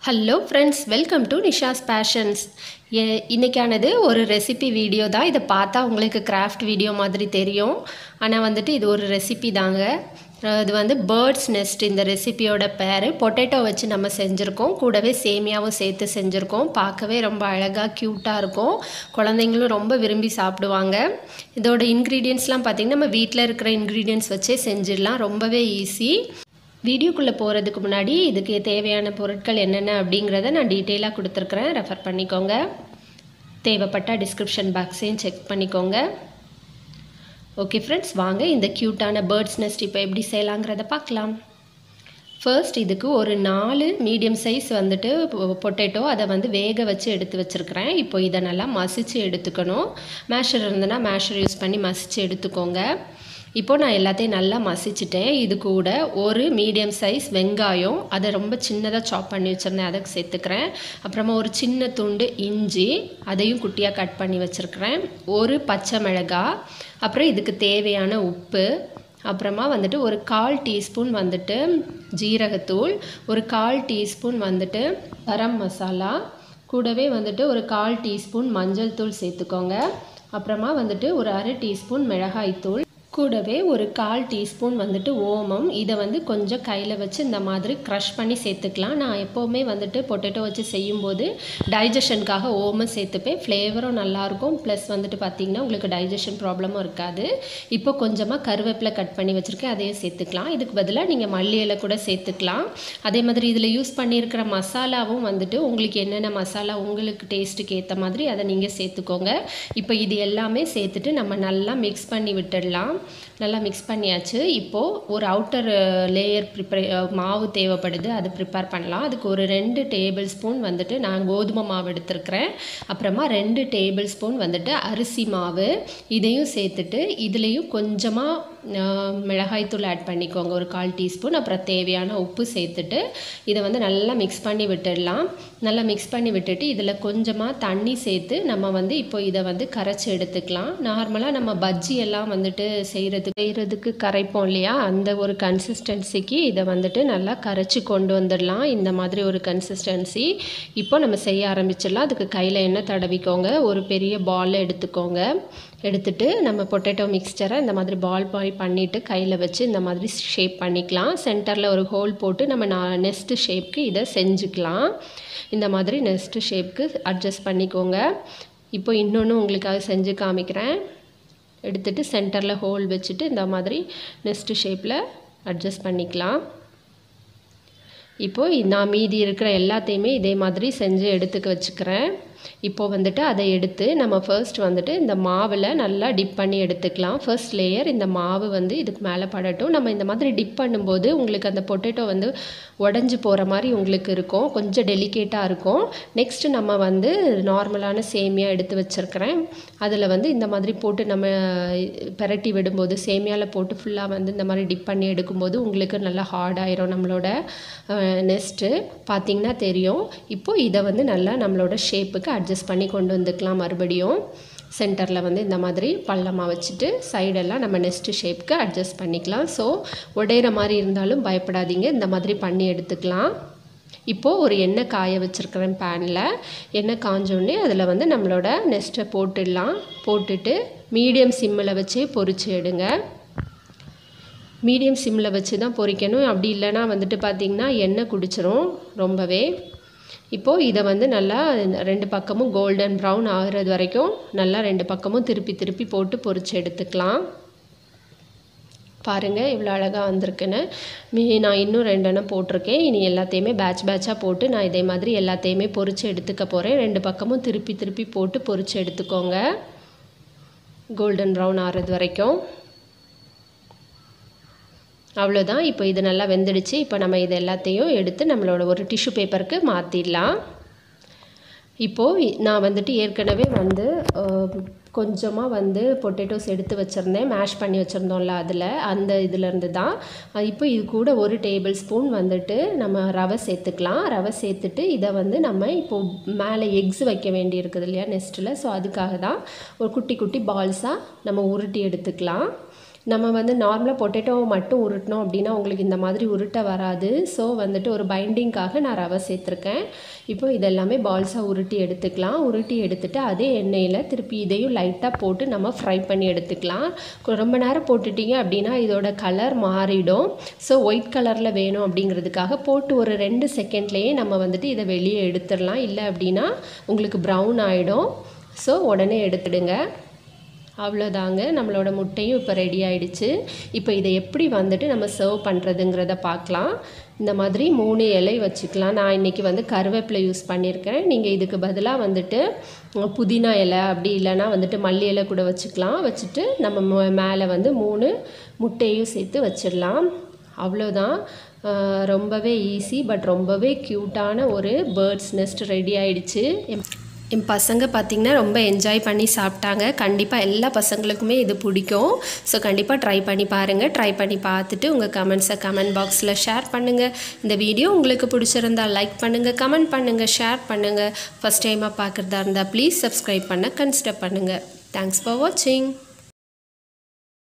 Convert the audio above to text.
hello friends welcome to Nisha's passions ஏ இன்றைக்கானது ஒரு ரெசிபி வீடியோ தான் இதை பார்த்தா உங்களுக்கு கிராஃப்ட் வீடியோ மாதிரி தெரியும் ஆனால் வந்துட்டு இது ஒரு ரெசிபி தாங்க அஹ் இது வந்து பேர்ட்ஸ் நெஸ்ட் இந்த ரெசிபியோட பேர் பொட்டேட்டோ வச்சு நம்ம செஞ்சுருக்கோம் கூடவே சேமியாவும் சேர்த்து செஞ்சுருக்கோம் பார்க்கவே ரொம்ப அழகாக க்யூட்டாக இருக்கும் குழந்தைங்களும் ரொம்ப விரும்பி சாப்பிடுவாங்க இதோட இன்க்ரீடியன்ஸ்லாம் பார்த்திங்கன்னா நம்ம வீட்டில் இருக்கிற இன்க்ரீடியன்ஸ் வச்சே செஞ்சிடலாம் ரொம்பவே ஈஸி வீடியோக்குள்ளே போகிறதுக்கு முன்னாடி இதுக்கு தேவையான பொருட்கள் என்னென்ன அப்படிங்கிறத நான் டீட்டெயிலாக கொடுத்துருக்குறேன் ரெஃபர் பண்ணிக்கோங்க தேவைப்பட்ட டிஸ்கிரிப்ஷன் பாக்ஸையும் செக் பண்ணிக்கோங்க ஓகே ஃப்ரெண்ட்ஸ் வாங்க இந்த க்யூட்டான பேர்ட்ஸ் நெஸ்ட் இப்போ எப்படி செய்யலாங்கிறத பார்க்கலாம் ஃபர்ஸ்ட் இதுக்கு ஒரு நாலு மீடியம் சைஸ் வந்துட்டு பொட்டேட்டோ அதை வந்து வேக வச்சு எடுத்து வச்சுருக்கிறேன் இப்போ இதை நல்லா மசிச்சு எடுத்துக்கணும் மேஷர் இருந்ததுன்னா மேஷர் யூஸ் பண்ணி மசிச்சு எடுத்துக்கோங்க இப்போ நான் எல்லாத்தையும் நல்லா மசிச்சுட்டேன் இது கூட ஒரு மீடியம் சைஸ் வெங்காயம் அதை ரொம்ப சின்னதாக சாப் பண்ணி வச்சுருந்தேன் அதை சேர்த்துக்கிறேன் அப்புறமா ஒரு சின்ன துண்டு இஞ்சி அதையும் குட்டியாக கட் பண்ணி வச்சுருக்கிறேன் ஒரு பச்சை மிளகாய் அப்புறம் இதுக்கு தேவையான உப்பு அப்புறமா வந்துட்டு ஒரு கால் டீஸ்பூன் வந்துட்டு ஜீரகத்தூள் ஒரு கால் டீஸ்பூன் வந்துட்டு கரம் மசாலா கூடவே வந்துட்டு ஒரு கால் டீஸ்பூன் மஞ்சள் தூள் சேர்த்துக்கோங்க அப்புறமா வந்துட்டு ஒரு அரை டீஸ்பூன் மிளகாய் தூள் கூடவே ஒரு கால் டீஸ்பூன் வந்துட்டு ஓமம் இதை வந்து கொஞ்சம் கையில் வச்சு இந்த மாதிரி க்ரஷ் பண்ணி சேர்த்துக்கலாம் நான் எப்போவுமே வந்துட்டு பொட்டேட்டோ வச்சு செய்யும்போது டைஜஷனுக்காக ஓமம் சேர்த்துப்பேன் ஃப்ளேவரும் நல்லாயிருக்கும் ப்ளஸ் வந்துட்டு பார்த்திங்கன்னா உங்களுக்கு டைஜஷன் ப்ராப்ளமும் இருக்காது இப்போ கொஞ்சமாக கருவேப்பிலை கட் பண்ணி வச்சுருக்கேன் அதையும் சேர்த்துக்கலாம் இதுக்கு பதிலாக நீங்கள் மல்லி இலை கூட சேர்த்துக்கலாம் அதே மாதிரி இதில் யூஸ் பண்ணியிருக்கிற மசாலாவும் வந்துட்டு உங்களுக்கு என்னென்ன மசாலா உங்களுக்கு டேஸ்ட்டுக்கு ஏற்ற மாதிரி அதை நீங்கள் சேர்த்துக்கோங்க இப்போ இது எல்லாமே சேர்த்துட்டு நம்ம நல்லா மிக்ஸ் பண்ணி விட்டுடலாம் நல்லா மிக்ஸ் பண்ணியாச்சு இப்போது ஒரு அவுட்டர் லேயர் ப்ரிப்பரே மாவு தேவைப்படுது அது ப்ரிப்பேர் பண்ணலாம் அதுக்கு ஒரு ரெண்டு டேபிள் ஸ்பூன் வந்துட்டு நான் கோதுமை மாவு எடுத்துருக்கிறேன் அப்புறமா ரெண்டு டேபிள் ஸ்பூன் வந்துட்டு அரிசி மாவு இதையும் சேர்த்துட்டு இதுலேயும் கொஞ்சமாக மிளகாய்த்தூள் ஆட் பண்ணிக்கோங்க ஒரு கால் டீஸ்பூன் அப்புறம் தேவையான உப்பு சேர்த்துட்டு இதை வந்து நல்லா மிக்ஸ் பண்ணி விட்டுடலாம் நல்லா மிக்ஸ் பண்ணி விட்டுட்டு இதில் கொஞ்சமாக தண்ணி சேர்த்து நம்ம வந்து இப்போ இதை வந்து கரைச்சி எடுத்துக்கலாம் நார்மலாக நம்ம பஜ்ஜி எல்லாம் வந்துட்டு செய்கிறதுக்கு செய்கிறதுக்கு கரைப்போம் இல்லையா அந்த ஒரு கன்சிஸ்டன்சிக்கு இதை வந்துட்டு நல்லா கரைச்சி கொண்டு வந்துடலாம் இந்த மாதிரி ஒரு கன்சிஸ்டன்சி இப்போ நம்ம செய்ய ஆரம்பிச்சிடலாம் அதுக்கு கையில் எண்ணெய் தடவிக்கோங்க ஒரு பெரிய பால் எடுத்துக்கோங்க எடுத்துட்டு நம்ம பொட்டேட்டோ மிக்ஸ்சரை இந்த மாதிரி பால் பாய் பண்ணிவிட்டு கையில் வச்சு இந்த மாதிரி ஷேப் பண்ணிக்கலாம் சென்டரில் ஒரு ஹோல் போட்டு நம்ம நான் நெஸ்ட்டு ஷேப்க்கு இதை செஞ்சுக்கலாம் இந்த மாதிரி நெஸ்ட்டு ஷேப்க்கு அட்ஜஸ்ட் பண்ணிக்கோங்க இப்போ இன்னொன்று உங்களுக்காக செஞ்சு காமிக்கிறேன் எடுத்துகிட்டு சென்டரில் ஹோல் வச்சுட்டு இந்த மாதிரி நெஸ்ட்டு ஷேப்பில் அட்ஜஸ்ட் பண்ணிக்கலாம் இப்போது நான் மீதி இருக்கிற எல்லாத்தையுமே இதே மாதிரி செஞ்சு எடுத்துக்க வச்சுக்கிறேன் இப்போ வந்துட்டு அதை எடுத்து நம்ம ஃபர்ஸ்ட் வந்துட்டு இந்த மாவில் நல்லா டிப் பண்ணி எடுத்துக்கலாம் ஃபர்ஸ்ட் லேயர் இந்த மாவு வந்து இதுக்கு மேலே படட்டும் நம்ம இந்த மாதிரி டிப் பண்ணும்போது உங்களுக்கு அந்த பொட்டேட்டோ வந்து உடஞ்சி போகிற மாதிரி உங்களுக்கு இருக்கும் கொஞ்சம் டெலிகேட்டாக இருக்கும் நெக்ஸ்ட் நம்ம வந்து நார்மலான சேமியா எடுத்து வச்சுருக்கிறேன் அதில் வந்து இந்த மாதிரி போட்டு நம்ம பெரட்டி விடும்போது சேமியாவில் போட்டு ஃபுல்லாக வந்து இந்த மாதிரி டிப் பண்ணி எடுக்கும்போது உங்களுக்கு நல்லா ஹார்டாயிரும் நம்மளோட நெஸ்ட்டு பார்த்திங்கன்னா தெரியும் இப்போது இதை வந்து நல்லா நம்மளோட ஷேப்புக்கு அட்ஜஸ்ட் பண்ணி கொண்டு வந்துக்கலாம் மறுபடியும் சென்டரில் வந்து இந்த மாதிரி பள்ளமாக வச்சுட்டு சைடெல்லாம் நம்ம நெஸ்ட்டு ஷேப்க்கு அட்ஜஸ்ட் பண்ணிக்கலாம் ஸோ உடையிற மாதிரி இருந்தாலும் பயப்படாதீங்க இந்த மாதிரி பண்ணி எடுத்துக்கலாம் இப்போது ஒரு எண்ணெய் காய வச்சுருக்கிறேன் பேனில் எண்ணெய் காஞ்சோடனே அதில் வந்து நம்மளோட நெஸ்ட்டை போட்டுடலாம் போட்டுட்டு மீடியம் சிம்மில் வச்சே பொரிச்சு எடுங்க மீடியம் சிம்மில் வச்சு தான் பொரிக்கணும் அப்படி இல்லைன்னா வந்துட்டு பார்த்திங்கன்னா எண்ணெய் குடிச்சிரும் ரொம்பவே இப்போது இதை வந்து நல்லா ரெண்டு பக்கமும் கோல்டன் ப்ரௌன் ஆகிறது வரைக்கும் நல்லா ரெண்டு பக்கமும் திருப்பி திருப்பி போட்டு பொரிச்சு எடுத்துக்கலாம் பாருங்கள் இவ்வளோ அழகாக வந்திருக்குன்னு மீ நான் இன்னும் ரெண்டெண்ணம் போட்டிருக்கேன் இனி எல்லாத்தையுமே பேட்ச் பேட்சாக போட்டு நான் இதே மாதிரி எல்லாத்தையுமே பொரித்து எடுத்துக்க போகிறேன் ரெண்டு பக்கமும் திருப்பி திருப்பி போட்டு பொரித்து எடுத்துக்கோங்க கோல்டன் ப்ரௌன் ஆகிறது வரைக்கும் அவ்வளோதான் இப்போ இது நல்லா வெந்துடுச்சு இப்போ நம்ம இது எல்லாத்தையும் எடுத்து நம்மளோட ஒரு டிஷ்யூ பேப்பருக்கு மாற்றிடலாம் இப்போது நான் வந்துட்டு ஏற்கனவே வந்து கொஞ்சமாக வந்து பொட்டேட்டோஸ் எடுத்து வச்சுருந்தேன் மேஷ் பண்ணி வச்சுருந்தோம்ல அதில் அந்த இதுலேருந்து தான் இப்போ இது கூட ஒரு டேபிள் ஸ்பூன் வந்துட்டு நம்ம ரவை சேர்த்துக்கலாம் ரவை சேர்த்துட்டு இதை வந்து நம்ம இப்போது மேலே எக்ஸ் வைக்க வேண்டி இருக்குது இல்லையா நெஸ்ட்டில் ஸோ அதுக்காக தான் ஒரு குட்டி குட்டி பால்ஸாக நம்ம உருட்டி எடுத்துக்கலாம் நம்ம வந்து நார்மலாக பொட்டேட்டோவை மட்டும் உருட்டினோம் அப்படின்னா உங்களுக்கு இந்த மாதிரி உருட்ட வராது ஸோ வந்துட்டு ஒரு பைண்டிங்காக நான் ரவை சேர்த்துருக்கேன் இப்போ இதெல்லாமே பால்ஸாக உருட்டி எடுத்துக்கலாம் உருட்டி எடுத்துட்டு அதே எண்ணெயில் திருப்பி இதையும் லைட்டாக போட்டு நம்ம ஃப்ரை பண்ணி எடுத்துக்கலாம் ரொம்ப நேரம் போட்டுட்டிங்க அப்படின்னா இதோட கலர் மாறிடும் ஸோ ஒயிட் கலரில் வேணும் அப்படிங்கிறதுக்காக போட்டு ஒரு ரெண்டு செகண்ட்லேயே நம்ம வந்துட்டு இதை வெளியே எடுத்துடலாம் இல்லை அப்படின்னா உங்களுக்கு ப்ரௌன் ஆகிடும் ஸோ உடனே எடுத்துடுங்க அவ்வளோதாங்க நம்மளோட முட்டையும் இப்போ ரெடி ஆயிடுச்சு இப்போ இதை எப்படி வந்துட்டு நம்ம சர்வ் பண்ணுறதுங்கிறத பார்க்கலாம் இந்த மாதிரி மூணு இலை வச்சுக்கலாம் நான் இன்றைக்கி வந்து கருவேப்பிலை யூஸ் பண்ணியிருக்கேன் நீங்கள் இதுக்கு பதிலாக வந்துட்டு புதினா இலை அப்படி இல்லைன்னா வந்துட்டு மல்லி இலை கூட வச்சுக்கலாம் வச்சுட்டு நம்ம மேலே வந்து மூணு முட்டையும் சேர்த்து வச்சிடலாம் அவ்வளோதான் ரொம்பவே ஈஸி பட் ரொம்பவே க்யூட்டான ஒரு பேர்ட்ஸ் நெஸ்ட் ரெடி ஆயிடுச்சு என் பசங்க பார்த்திங்கன்னா ரொம்ப என்ஜாய் பண்ணி சாப்பிட்டாங்க கண்டிப்பாக எல்லா பசங்களுக்குமே இது பிடிக்கும் ஸோ கண்டிப்பாக ட்ரை பண்ணி பாருங்கள் ட்ரை பண்ணி பார்த்துட்டு உங்கள் கமெண்ட்ஸை கமெண்ட் பாக்ஸில் ஷேர் பண்ணுங்கள் இந்த வீடியோ உங்களுக்கு பிடிச்சிருந்தால் லைக் பண்ணுங்கள் கமெண்ட் பண்ணுங்கள் ஷேர் பண்ணுங்கள் ஃபஸ்ட் டைமாக பார்க்குறதா இருந்தால் ப்ளீஸ் சப்ஸ்கிரைப் பண்ண கன்சிடர் பண்ணுங்கள் தேங்க்ஸ் ஃபார் வாட்சிங்